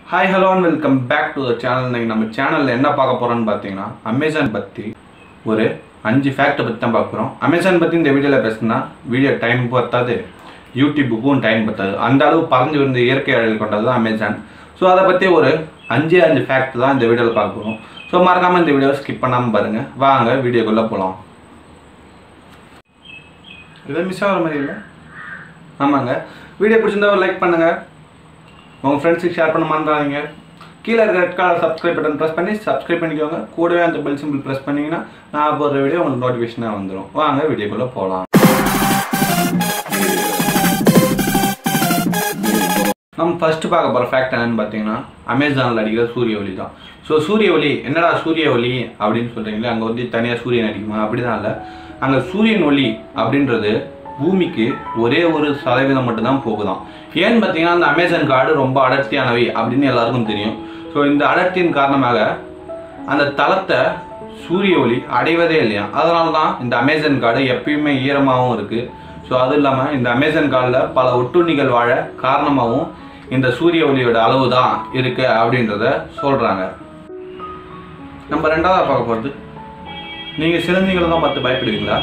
hi hello and welcome back to the channel இன்னைக்கு நம்ம சேனலில் என்ன பார்க்க போகிறோம்னு பார்த்தீங்கன்னா அமேசான் பற்றி ஒரு அஞ்சு ஃபேக்ட்டை பற்றி தான் பார்க்குறோம் அமேசான் பற்றி இந்த வீடியோவில் பேசுனா வீடியோ டைம் பத்தாது யூடியூபுக்கும் டைம் பத்தாது அந்த அளவு பறந்து விழுந்த இயற்கை அழகு கொண்டது தான் அமேசான் ஸோ அதை பற்றி ஒரு அஞ்சு அஞ்சு ஃபேக்ட் தான் இந்த வீடியோவில் பார்க்க போகிறோம் ஸோ மறக்காமல் இந்த வீடியோவை ஸ்கிப் பண்ணாமல் பாருங்கள் வாங்க வீடியோக்குள்ளே போகலாம் இதை மிஸ் ஆகிற மாதிரி இல்லை ஆமாங்க வீடியோ பிடிச்சிருந்தா ஒரு லைக் பண்ணுங்கள் உங்கள் ஃப்ரெண்ட்ஸுக்கு ஷேர் பண்ண மறந்துடாதீங்க கீழே இருக்க red colour subscribe button press பண்ணி சப்ஸ்கிரைப் பண்ணிக்கோங்க கூடவே அந்த பெல் சிம்பிள் ப்ரெஸ் பண்ணிங்கன்னா நான் போடுற வீடியோ உங்களுக்கு நோட்டிஃபிகேஷனாக வந்துடும் வாங்க வீடியோக்குள்ளே போகலாம் நம்ம ஃபர்ஸ்ட் பார்க்க போகிற ஃபேக்ட் என்னன்னு பார்த்தீங்கன்னா அமேசானில் அடிக்கிற சூரிய ஒளி தான் ஸோ சூரிய ஒளி என்னடா சூரிய ஒளி அப்படின்னு சொல்கிறீங்களே அங்கே வந்து தனியாக சூரியன் அடிக்குமா அப்படிதான் இல்லை அங்கே சூரியன் ஒளி அப்படின்றது பூமிக்கு ஒரே ஒரு சதவீதம் மட்டும்தான் போகுதாம் ஏன்னு பார்த்தீங்கன்னா அந்த அமேசான் காடு ரொம்ப அடர்த்தியானவை அப்படின்னு எல்லாருக்கும் தெரியும் ஸோ இந்த அடர்த்தியின் காரணமாக அந்த தளத்தை சூரிய ஒளி அடைவதே இல்லையா அதனால தான் இந்த அமேசான் காடு எப்பயுமே ஈரமாகவும் இருக்குது ஸோ அது இல்லாமல் இந்த அமேசான் காடில் பல ஒட்டுண்ணிகள் வாழ காரணமாகவும் இந்த சூரிய ஒளியோட அளவு தான் இருக்குது அப்படின்றத சொல்கிறாங்க நம்ம ரெண்டாவது பார்க்க போகிறது நீங்கள் சிலந்திகளை தான் பார்த்து பயப்படுவீங்களா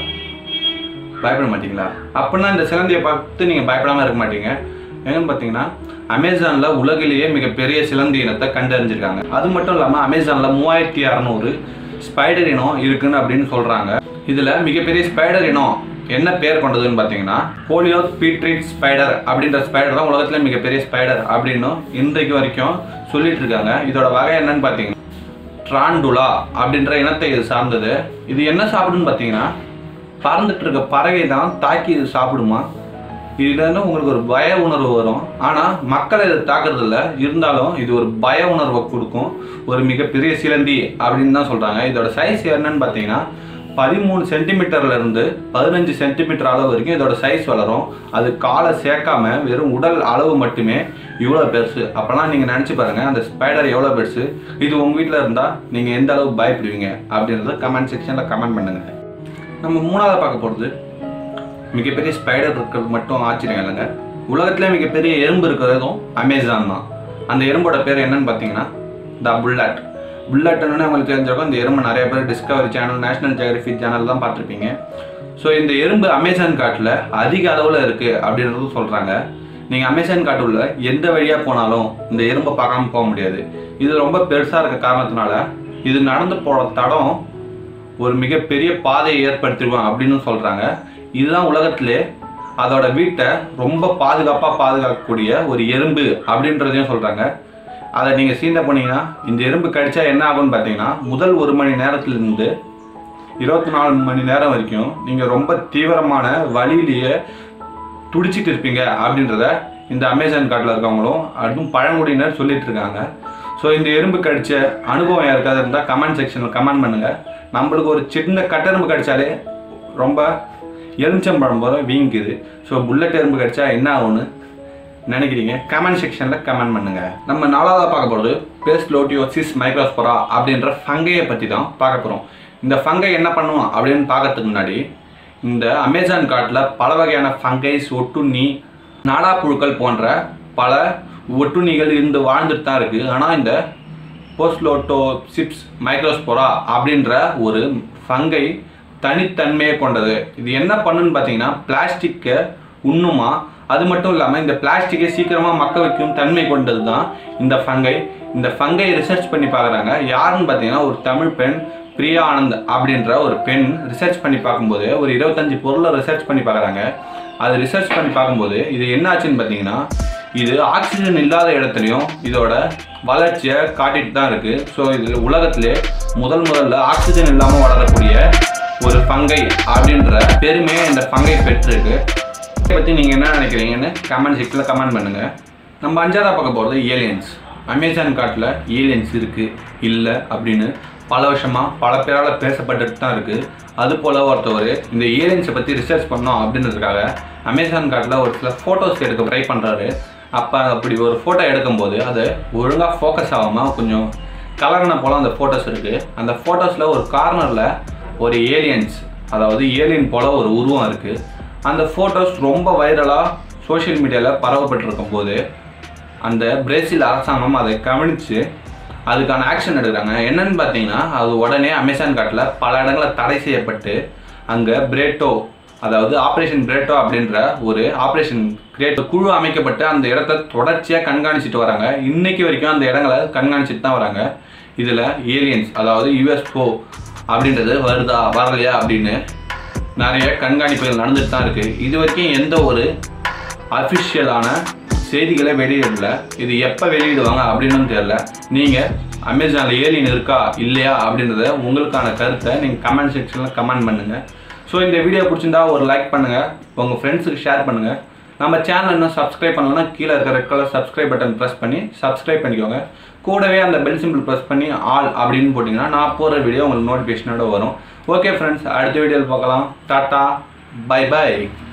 பயப்பட மாட்டீங்களா அப்படின்னா இந்த சிலந்தியை பார்த்து நீங்கள் பயப்படாமல் இருக்க மாட்டீங்க என்னன்னு பார்த்தீங்கன்னா அமேசானில் உலகிலேயே மிகப்பெரிய சிலந்தி இனத்தை கண்டறிஞ்சிருக்காங்க அது மட்டும் இல்லாமல் அமேசானில் மூவாயிரத்தி அறநூறு ஸ்பைடர் இனம் இருக்குன்னு அப்படின்னு சொல்கிறாங்க இதில் மிகப்பெரிய ஸ்பைடர் இனம் என்ன பேர் கொண்டதுன்னு பார்த்தீங்கன்னா போலியோ பீட்ரிட் ஸ்பைடர் அப்படின்ற ஸ்பைடர் தான் உலகத்தில் மிகப்பெரிய ஸ்பைடர் அப்படின்னு இன்றைக்கு வரைக்கும் சொல்லிட்டு இருக்காங்க இதோட வகை என்னன்னு பார்த்தீங்கன்னா ட்ராண்டுலா அப்படின்ற இனத்தை இது சார்ந்தது இது என்ன சாப்பிடுன்னு பார்த்தீங்கன்னா பறந்துட்டு இருக்க பறவை தான் தாக்கி இது சாப்பிடுமா இதுல இருந்து உங்களுக்கு ஒரு பய உணர்வு வரும் ஆனால் மக்களை இது தாக்குறது இல்ல இருந்தாலும் இது ஒரு பய உணர்வை கொடுக்கும் ஒரு மிகப்பெரிய சிலந்தி அப்படின்னு தான் சொல்கிறாங்க இதோட சைஸ் என்னன்னு பார்த்தீங்கன்னா பதிமூணு சென்டிமீட்டர்ல இருந்து பதினஞ்சு சென்டிமீட்டர் அளவு வரைக்கும் இதோட சைஸ் வளரும் அது காலை சேர்க்காம வெறும் உடல் அளவு மட்டுமே இவ்வளோ பெருசு அப்போனா நீங்கள் நினச்சி பாருங்க அந்த ஸ்பைடர் எவ்வளோ பெருசு இது உங்கள் வீட்டில் இருந்தால் நீங்கள் எந்த அளவு பயப்படுவீங்க அப்படின்றத கமெண்ட் செக்ஷனில் கமெண்ட் பண்ணுங்க நம்ம மூணாவது பார்க்க போகிறது மிகப்பெரிய ஸ்பைடர் இருக்கிறது மட்டும் ஆச்சரியம் இல்லைங்க உலகத்திலே மிகப்பெரிய எறும்பு இருக்கிறதும் அமேசான் தான் அந்த எறும்போட பேர் என்னன்னு பார்த்தீங்கன்னா த புல்லட் புல்லட்னு உங்களுக்கு தெரிஞ்சிருக்கும் இந்த எறும்பு நிறைய பேர் Discovery Channel National Geographic channel தான் பார்த்துருப்பீங்க ஸோ இந்த எறும்பு அமேசான் காட்டில் அதிக அளவில் இருக்குது அப்படின்றதும் சொல்கிறாங்க நீங்கள் அமேசான் காட்டுள்ள எந்த வழியாக போனாலும் இந்த எறும்பை பார்க்காம போக முடியாது இது ரொம்ப பெருசாக இருக்க காரணத்தினால இது நடந்து போகிற தடம் ஒரு மிகப்பெரிய பாதையை ஏற்படுத்திடுவான் அப்படின்னு சொல்கிறாங்க இதுதான் உலகத்திலே அதோட வீட்டை ரொம்ப பாதுகாப்பாக பாதுகாக்கக்கூடிய ஒரு எறும்பு அப்படின்றதையும் சொல்கிறாங்க அதை நீங்கள் சீண்ட போனீங்கன்னா இந்த எறும்பு கடிச்சா என்ன ஆகும்னு பார்த்தீங்கன்னா முதல் ஒரு மணி நேரத்துலேருந்து இருபத்தி நாலு மணி நேரம் வரைக்கும் நீங்கள் ரொம்ப தீவிரமான வழியிலேயே துடிச்சிட்டு இருப்பீங்க அப்படின்றத இந்த அமேசான் காட்டில் இருக்கவங்களும் அதுவும் பழங்குடியினர் சொல்லிட்டு இருக்காங்க ஸோ இந்த எறும்பு கடிச்ச அனுபவம் யாருக்காவது இருந்தால் கமெண்ட் செக்ஷனில் கமெண்ட் பண்ணுங்கள் நம்மளுக்கு ஒரு சின்ன கட்டெரும்பு கடிச்சாலே ரொம்ப எலுமிச்சம்பழம் போல வீங்குது ஸோ புல்லட் எறும்பு கடிச்சா என்ன ஆகும்னு நினைக்கிறீங்க கமெண்ட் செக்ஷனில் கமெண்ட் பண்ணுங்க நம்ம நாலாவதாக பார்க்க போகிறது பேஸ்லோட்டியோசிஸ் மைக்ரோஸ்போரா அப்படின்ற ஃபங்கையை பற்றி தான் பார்க்க போகிறோம் இந்த ஃபங்கை என்ன பண்ணும் அப்படின்னு பார்க்கறதுக்கு முன்னாடி இந்த அமேசான் காட்டில் பல வகையான ஃபங்கைஸ் ஒட்டுண்ணி நாடாப்புழுக்கள் போன்ற பல ஒட்டுண்ணிகள் இருந்து வாழ்ந்துட்டு தான் இருக்குது ஆனால் இந்த போஸ்லோட்டோசிப்ஸ் மைக்ரோஸ்போரா அப்படின்ற ஒரு ஃபங்கை தனித்தன்மையை கொண்டது இது என்ன பண்ணுன்னு பார்த்தீங்கன்னா பிளாஸ்டிக்கை உண்ணுமா அது மட்டும் இல்லாமல் இந்த பிளாஸ்டிக்கை சீக்கிரமாக மக்க வைக்கும் தன்மை கொண்டது தான் இந்த ஃபங்கை இந்த ஃபங்கை ரிசர்ச் பண்ணி பார்க்குறாங்க யாருன்னு பார்த்தீங்கன்னா ஒரு தமிழ் பெண் பிரியா ஆனந்த் அப்படின்ற ஒரு பெண் ரிசர்ச் பண்ணி பார்க்கும்போது ஒரு இருபத்தஞ்சு பொருளை ரிசர்ச் பண்ணி பார்க்குறாங்க அது ரிசர்ச் பண்ணி பார்க்கும்போது இது என்ன ஆச்சுன்னு பார்த்தீங்கன்னா இது ஆக்சிஜன் இல்லாத இடத்துலையும் இதோட வளர்ச்சியை காட்டிட்டு தான் இருக்குது ஸோ இது உலகத்திலே முதல் முதல்ல ஆக்சிஜன் இல்லாமல் வளரக்கூடிய ஒரு ஃபங்கை அப்படின்ற பெருமையை இந்த ஃபங்கை பெற்றிருக்கு இதை பற்றி நீங்கள் என்ன நினைக்கிறீங்கன்னு கமெண்ட் செக்ஷனில் கமெண்ட் பண்ணுங்கள் நம்ம அஞ்சாவதாக பார்க்க போகிறது ஏலியன்ஸ் அமேசான் காட்டில் ஏலியன்ஸ் இருக்குது இல்லை அப்படின்னு பல வருஷமாக பல பேரால் பேசப்பட்டுட்டு தான் இருக்குது அது போல் ஒருத்தவர் இந்த ஏலியன்ஸை பற்றி ரிசர்ச் பண்ணோம் அப்படின்றதுக்காக அமேசான் காட்டில் ஒரு சில ஃபோட்டோஸ் எடுக்க ட்ரை பண்ணுறாரு அப்போ அப்படி ஒரு ஃபோட்டோ எடுக்கும்போது அது ஒழுங்காக ஃபோக்கஸ் ஆகாமல் கொஞ்சம் கலர்ன போல் அந்த ஃபோட்டோஸ் இருக்குது அந்த ஃபோட்டோஸில் ஒரு கார்னரில் ஒரு ஏலியன்ஸ் அதாவது ஏலியன் போல் ஒரு உருவம் இருக்குது அந்த ஃபோட்டோஸ் ரொம்ப வைரலாக சோஷியல் மீடியாவில் பரவப்பட்டிருக்கும் போது அந்த பிரேசில் அரசாங்கம் அதை கவனித்து அதுக்கான ஆக்ஷன் எடுக்கிறாங்க என்னன்னு பார்த்தீங்கன்னா அது உடனே அமேசான் காட்டில் பல இடங்களில் தடை செய்யப்பட்டு அங்கே பிரேட்டோ அதாவது ஆப்ரேஷன் பிரேட்டோ அப்படின்ற ஒரு ஆப்ரேஷன் கிரியேட் குழு அமைக்கப்பட்டு அந்த இடத்த தொடர்ச்சியாக கண்காணிச்சிட்டு வராங்க இன்னைக்கு வரைக்கும் அந்த இடங்களை கண்காணிச்சிட்டு தான் வராங்க இதில் ஏலியன்ஸ் அதாவது யுஎஸ்ஓ அப்படின்றது வருதா வரலையா அப்படின்னு நிறைய கண்காணிப்புகள் நடந்துட்டு தான் இருக்குது இது வரைக்கும் எந்த ஒரு அஃபிஷியலான செய்திகளை வெளியிடல இது எப்போ வெளியிடுவாங்க அப்படின்னு தெரியல நீங்கள் அமேசானில் ஏலியன் இருக்கா இல்லையா அப்படின்றத உங்களுக்கான கருத்தை நீங்கள் கமெண்ட் செக்ஷனில் கமெண்ட் பண்ணுங்கள் ஸோ இந்த வீடியோ பிடிச்சிருந்தா ஒரு லைக் பண்ணுங்கள் உங்கள் ஃப்ரெண்ட்ஸுக்கு ஷேர் பண்ணுங்கள் நம்ம சேனல் இன்னும் சப்ஸ்கிரைப் பண்ணலன்னா கீழே இருக்கிற red colour subscribe button press பண்ணி சப்ஸ்கிரைப் பண்ணிக்கோங்க கூடவே அந்த பெல் சிம்பிள் ப்ரெஸ் பண்ணி ஆல் அப்படின்னு போட்டிங்கன்னா நான் போகிற வீடியோ உங்களுக்கு நோட்டிஃபிகேஷனோட வரும் ஓகே ஃப்ரெண்ட்ஸ் அடுத்த வீடியோவில் பார்க்கலாம் டாட்டா பை பை